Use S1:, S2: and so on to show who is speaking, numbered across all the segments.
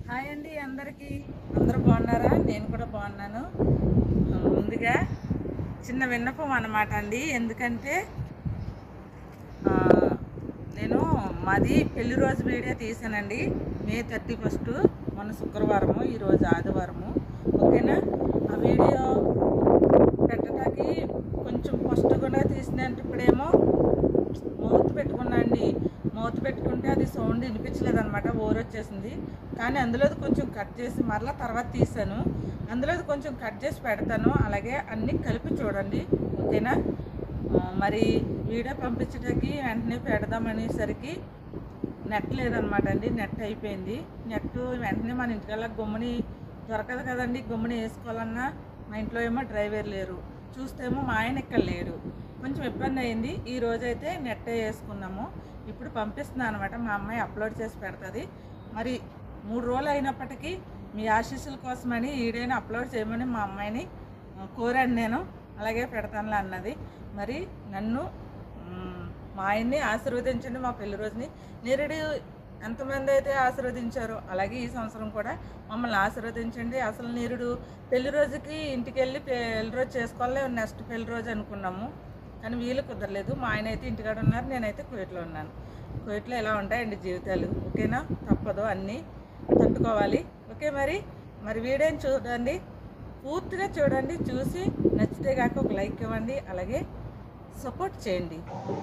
S1: Hi అండి అందరికీ అందరూ బాగున్నారా నేను కూడా బాగున్నాను ముందుగా చిన్న విన్నపం అన్నమాట అండి ఎందుకంటే ఆ, నేను మాది పెళ్లి రోజు వీడియో తీసానండి మే థర్టీ ఫస్ట్ మొన్న శుక్రవారము ఈరోజు ఆదివారము ఓకేనా ఆ వీడియో పెట్టడానికి కొంచెం ఫస్ట్గా తీసినట్టు ఇప్పుడేమో మౌత్ పెట్టుకున్నా అండి మౌత్ పెట్టుకుంటే అది సౌండ్ వినిపించలేదు అనమాట ఓర్ వచ్చేసింది కానీ అందులోది కొంచెం కట్ చేసి మరలా తర్వాత తీసాను అందులోది కొంచెం కట్ చేసి పెడతాను అలాగే అన్నీ కలిపి చూడండి ఓకేనా ఆ, మరి వీడియో పంపించడానికి వెంటనే పెడదామనేసరికి నెట్ లేదనమాట అండి నెట్ అయిపోయింది నెట్ వెంటనే మన ఇంటికల్లా గుమ్మని దొరకదు కదండి గుమ్మని వేసుకోవాలన్నా మా ఇంట్లో ఏమో డ్రైవర్ లేరు చూస్తేమో మా ఆయన ఇక్కడ లేడు కొంచెం ఇబ్బంది అయింది ఈ రోజైతే నెట్ వేసుకున్నాము ఇప్పుడు పంపిస్తున్నాను అనమాట మా అమ్మాయి అప్లోడ్ చేసి పెడుతుంది మరి మూడు రోజులు అయినప్పటికీ మీ ఆశీస్సుల కోసమని ఈడైనా అప్లోడ్ చేయమని మా అమ్మాయిని ఆ, కోరాను నేను అలాగే పెడతానులే అన్నది మరి నన్ను మ్, మా ఆయన్ని ఆశీర్వదించండి మా పెళ్లి రోజుని నిరుడు ఎంతమంది అయితే ఆశీర్వదించారో అలాగే ఈ సంవత్సరం కూడా మమ్మల్ని ఆశీర్వదించండి అసలు నిరుడు పెళ్లి రోజుకి ఇంటికి వెళ్ళి పెళ్లి రోజు చేసుకోవాలి నెక్స్ట్ పెళ్లి రోజు అనుకున్నాము కానీ వీలు కుదరలేదు మా ఆయన అయితే ఇంటికాడ ఉన్నారు నేనైతే కువైట్లో ఉన్నాను కువైట్లో ఎలా ఉంటాయండి జీవితాలు ఓకేనా తప్పదు అన్నీ తట్టుకోవాలి ఓకే మరి మరి వీడియోని చూడండి పూర్తిగా చూడండి చూసి నచ్చితే కాక ఒక లైక్ ఇవ్వండి అలాగే సపోర్ట్ చేయండి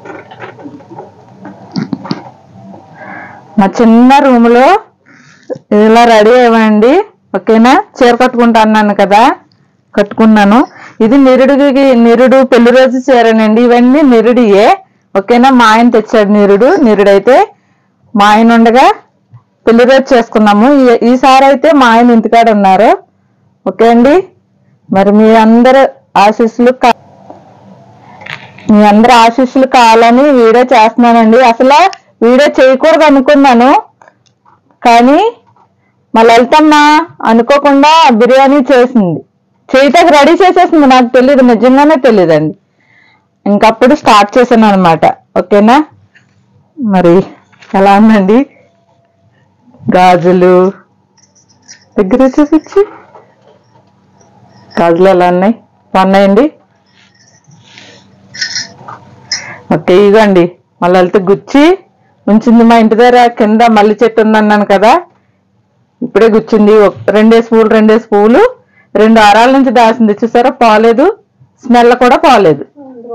S2: మా చిన్న రూమ్ లో ఇలా రెడీ అయ్యండి ఓకేనా చీర కట్టుకుంటా అన్నాను కదా కట్టుకున్నాను ఇది నిరుడికి నిరుడు పెళ్లి రోజు చీరనండి ఇవన్నీ నిరుడియే ఓకేనా మా ఆయన తెచ్చాడు నిరుడు నిరుడైతే మా ఆయన ఉండగా పెళ్లి రోజు చేసుకున్నాము ఈ- ఈసారి అయితే మా ఆయన ఇంటికాడ ఉన్నారు ఓకే అండి మరి మీ అందరు ఆశీస్సులు కా- మీ అందరి ఆశీస్సులు కావాలని వీడియో చేస్తున్నానండి అసలు వీడియో చేయకూడదు అనుకున్నాను కానీ మా లలితమ్మ అనుకోకుండా బిర్యానీ చేసింది చేయటానికి రెడీ చేసేసింది నాకు తెలియదు నిజంగానే తెలియదండి ఇంకప్పుడు స్టార్ట్ చేశాను అనమాట ఓకేనా మరి ఎలా ఉందండి గాజులు దగ్గర వచ్చేసి గాజులు ఎలా ఉన్నాయి బాగున్నాయండి ఓకే ఇదండి మళ్ళీ వెళ్తే గుచ్చి ఉంచింది మా ఇంటి దగ్గర కింద మల్లి చెట్టు ఉందన్నాను కదా ఇప్పుడే గుచ్చింది ఒక- రెండేసి పువ్వులు రెండేసి పువ్వులు రెండు వారాల నుంచి దాసింది చూసారా పోలేదు స్మెల్ కూడా పోలేదు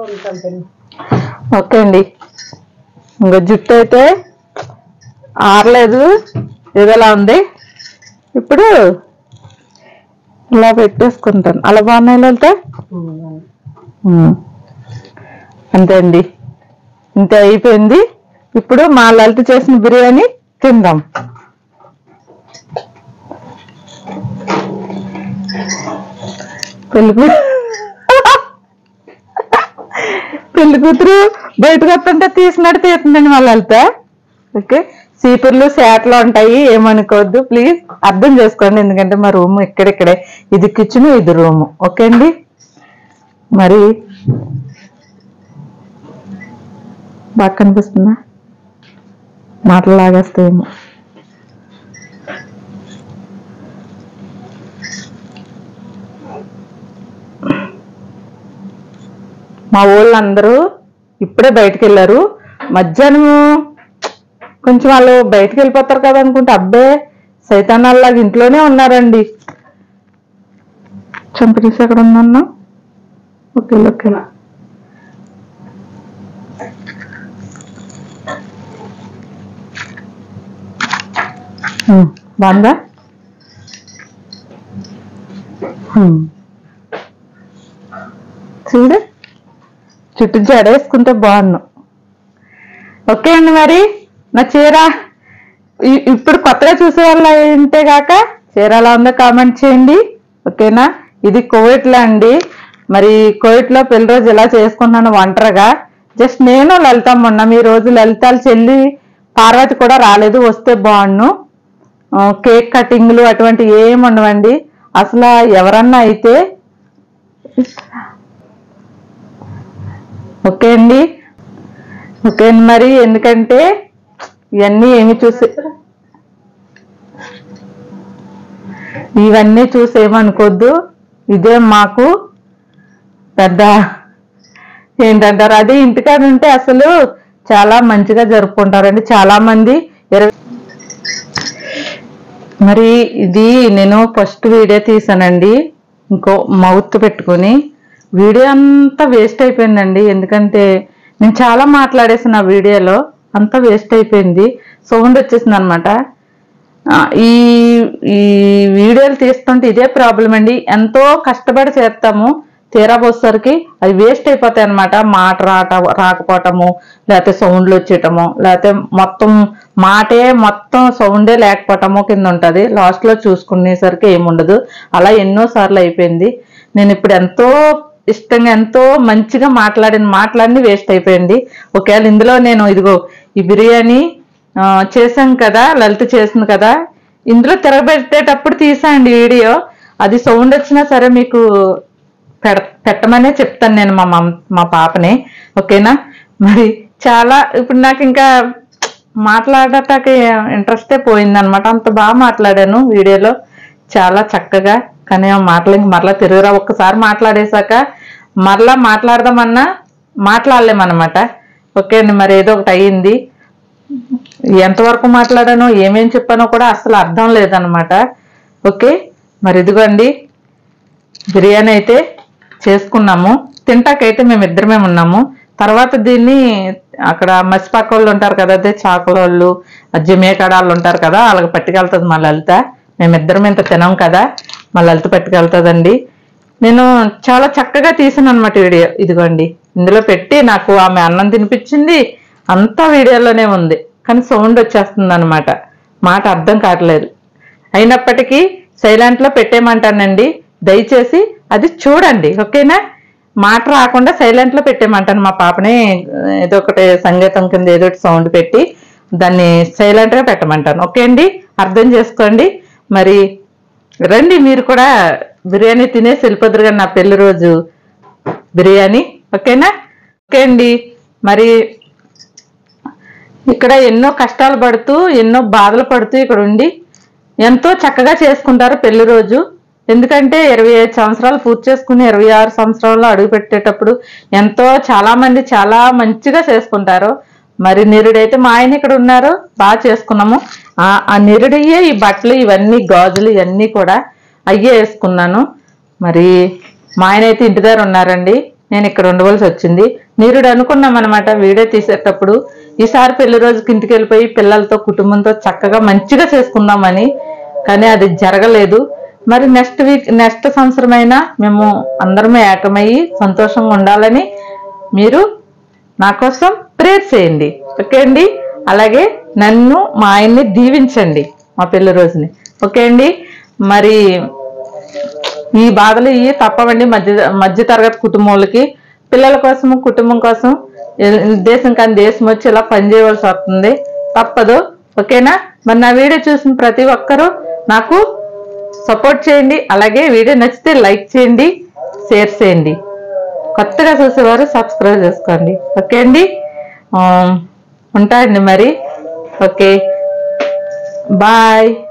S2: ఓకే అండి ఇంకా జుట్టు అయితే ఆరలేదు ఏదోలా ఉంది ఇప్పుడు ఇలా పెట్టేసుకుంటాను అలా బాగున్నాయి వెళ్తే అంతే అండి ఇంత అయిపోయింది ఇప్పుడు మా లలిత చేసిన బిర్యానీ తిందాం పెళ్లి కూ- పెళ్లి కూతురు బయటకు వస్తుంటే తీసినట్టు తీస్తుందండి మా లలిత ఓకే సీపుర్లు శాట్లు ఉంటాయి ఏమనుకోవద్దు ప్లీజ్ అర్థం చేసుకోండి ఎందుకంటే మా రూమ్ ఇక్కడిక్కడే ఇది కిచెన్ ఇది రూమ్ ఓకే అండి మరి బాగా కనిపిస్తుందా మాటలు లాగేస్తాయేమో మా ఊళ్ళందరూ ఇప్పుడే బయటకు వెళ్ళారు మధ్యాహ్నం కొంచెం వాళ్ళు బయటకు వెళ్ళిపోతారు కదా అనుకుంటే అబ్బే సైతానాల్లాగా ఇంట్లోనే ఉన్నారండి చంపనీసి ఎక్కడ ఉందన్నా ఓకే ఓకే ఉమ్, బాగుందా ఉమ్. చూడు చుట్టూ జడేసుకుంటే బాగున్నావు ఓకే అండి మరి నా చీర ఇ- ఇప్పుడు కొత్తగా చూసే వాళ్ళు ఉంటే కాక చీర ఎలా ఉందో కామెంట్ చేయండి ఓకేనా ఇది కోవిట్లో అండి మరి కోవిట్లో పెళ్లి రోజు ఎలా చేసుకున్నాను ఒంటరిగా జస్ట్ నేను లలితమ్మ ఉన్నాం ఈ రోజు లలితాల చెల్లి పార్వతి కూడా రాలేదు వస్తే బాగుండు ఆ, కేక్ కటింగ్లు అటువంటి ఏమి ఉండవండి అసలు ఎవరన్నా అయితే ఓకే అండి ఓకే అండి మరి ఎందుకంటే ఇవన్నీ ఏమి చూసి ఇవన్నీ చూసేమనుకోద్దు ఇదే మాకు పెద్ద ఏంటంటారు అదే ఇంటికాడ ఉంటే అసలు చాలా మంచిగా జరుపుకుంటారండి చాలా మంది ఇరవై మరి ఇది నేను ఫస్ట్ వీడియో తీసానండి ఇంకో మౌత్ పెట్టుకొని వీడియో అంతా వేస్ట్ అయిపోయిందండి ఎందుకంటే నేను చాలా మాట్లాడేసిన ఆ వీడియోలో అంతా వేస్ట్ అయిపోయింది సౌండ్ వచ్చేసింది అనమాట ఈ ఈ వీడియోలు తీస్తుంటే ఇదే ప్రాబ్లం అండి ఎంతో కష్టపడి చేస్తాము తీరా పోసరికి అది వేస్ట్ అయిపోతాయి అనమాట మాట రాట రాకపోవటము లేకపోతే సౌండ్లు వచ్చేయటము లేకపోతే మొత్తం మాటే మొత్తం సౌండే లేకపోవటము కింద ఉంటుంది లాస్ట్లో చూసుకునేసరికి ఏముండదు అలా ఎన్నో సార్లు అయిపోయింది నేను ఇప్పుడు ఎంతో ఇష్టంగా ఎంతో మంచిగా మాట్లాడిన మాటలన్నీ వేస్ట్ అయిపోయింది ఒకవేళ ఇందులో నేను ఇదిగో ఈ బిర్యానీ ఆ, చేశాం కదా లలిత చేసింది కదా ఇందులో తిరగబెట్టేటప్పుడు తీసాండి వీడియో అది సౌండ్ వచ్చినా సరే మీకు పెడ పెట్టమనే చెప్తాను నేను మా మమ్ మా పాపని ఓకేనా మరి చాలా ఇప్పుడు నాకు ఇంకా మాట్లాడటానికి ఇంట్రెస్టే పోయిందనమాట అంత బాగా మాట్లాడాను వీడియోలో చాలా చక్కగా కానీ ఆ మాటలు ఇంక మరలా తిరుగురా ఒక్కసారి మాట్లాడేశాక మరలా మాట్లాడదామన్నా మాట్లాడలేమన్నమాట ఓకే అండి మరి ఏదో ఒకటి అయ్యింది ఎంతవరకు మాట్లాడానో ఏమేం చెప్పానో కూడా అసలు అర్థం లేదనమాట ఓకే మరి ఇదిగోండి బిర్యానీ అయితే చేసుకున్నాము తింటాకైతే మేము ఇద్దరమే ఉన్నాము తర్వాత దీన్ని అక్కడ మసిపాక వాళ్ళు ఉంటారు కదా అదే చాకుల వాళ్ళు జమేకాడ వాళ్ళు ఉంటారు కదా వాళ్ళకి పట్టుకెళ్తుంది మా లలిత మేమిద్దరం ఇంత తినాం కదా మా లలిత పట్టుకెళ్తుందండి నేను చాలా చక్కగా తీసాను అనమాట వీడియో ఇదిగోండి ఇందులో పెట్టి నాకు ఆమె అన్నం తినిపించింది అంతా వీడియోలోనే ఉంది కానీ సౌండ్ వచ్చేస్తుంది అనమాట మాట అర్థం కావట్లేదు అయినప్పటికీ సైలెంట్ లో పెట్టేయమంటానండి దయచేసి అది చూడండి ఓకేనా మాట రాకుండా సైలెంట్ లో పెట్టేయమంటాను మా పాపని ఏదో ఒకటి సంగీతం కింద ఏదో ఒకటి సౌండ్ పెట్టి దాన్ని సైలెంట్ గా పెట్టమంటాను ఓకే అండి అర్థం చేసుకోండి మరి రండి మీరు కూడా బిర్యానీ తినేసి వెళ్ళిపోదురు కానీ నా పెళ్లి రోజు బిర్యానీ ఓకేనా ఓకే అండి మరి ఇక్కడ ఎన్నో కష్టాలు పడుతూ ఎన్నో బాధలు పడుతూ ఇక్కడ ఉండి ఎంతో చక్కగా చేసుకుంటారు పెళ్లి రోజు ఎందుకంటే ఇరవై ఐదు సంవత్సరాలు పూర్తి చేసుకుని ఇరవై ఆరు సంవత్సరాల్లో అడుగు పెట్టేటప్పుడు ఎంతో చాలా మంది చాలా మంచిగా చేసుకుంటారు మరి నిరుడైతే మా ఆయన ఇక్కడ ఉన్నారు బాగా చేసుకున్నాము ఆ ఆ నిరుడయ్యే ఈ బట్టలు ఇవన్నీ గాజులు ఇవన్నీ కూడా అయ్యే వేసుకున్నాను మరి మా ఆయన అయితే ఇంటి దగ్గర ఉన్నారండి నేను ఇక్కడ ఉండవలసి వచ్చింది నిరుడు అనుకున్నాం అనమాట వీడియో తీసేటప్పుడు ఈసారి పెళ్లి రోజుకి ఇంటికి వెళ్ళిపోయి పిల్లలతో కుటుంబంతో చక్కగా మంచిగా చేసుకుందామని కానీ అది జరగలేదు మరి నెక్స్ట్ వీక్ నెక్స్ట్ సంవత్సరం అయినా మేము అందరమే ఏకమయ్యి సంతోషంగా ఉండాలని మీరు నా కోసం ప్రేర్ చేయండి ఓకే అండి అలాగే నన్ను మా ఆయన్ని దీవించండి మా పెళ్లి రోజుని ఓకే అండి మరి ఈ బాధలు ఇవి తప్పవండి మధ్య మధ్య తరగతి కుటుంబాలకి పిల్లల కోసం కుటుంబం కోసం ఏ- దేశం కానీ దేశం వచ్చి ఇలా పనిచేయవలసి వస్తుంది తప్పదు ఓకేనా మరి నా వీడియో చూసిన ప్రతి ఒక్కరూ నాకు సపోర్ట్ చేయండి అలాగే వీడియో నచ్చితే లైక్ చేయండి షేర్ చేయండి కొత్తగా చూసేవారు సబ్స్క్రైబ్ చేసుకోండి ఓకే అండి ఆ, ఉంటా అండి మరి ఓకే బాయ్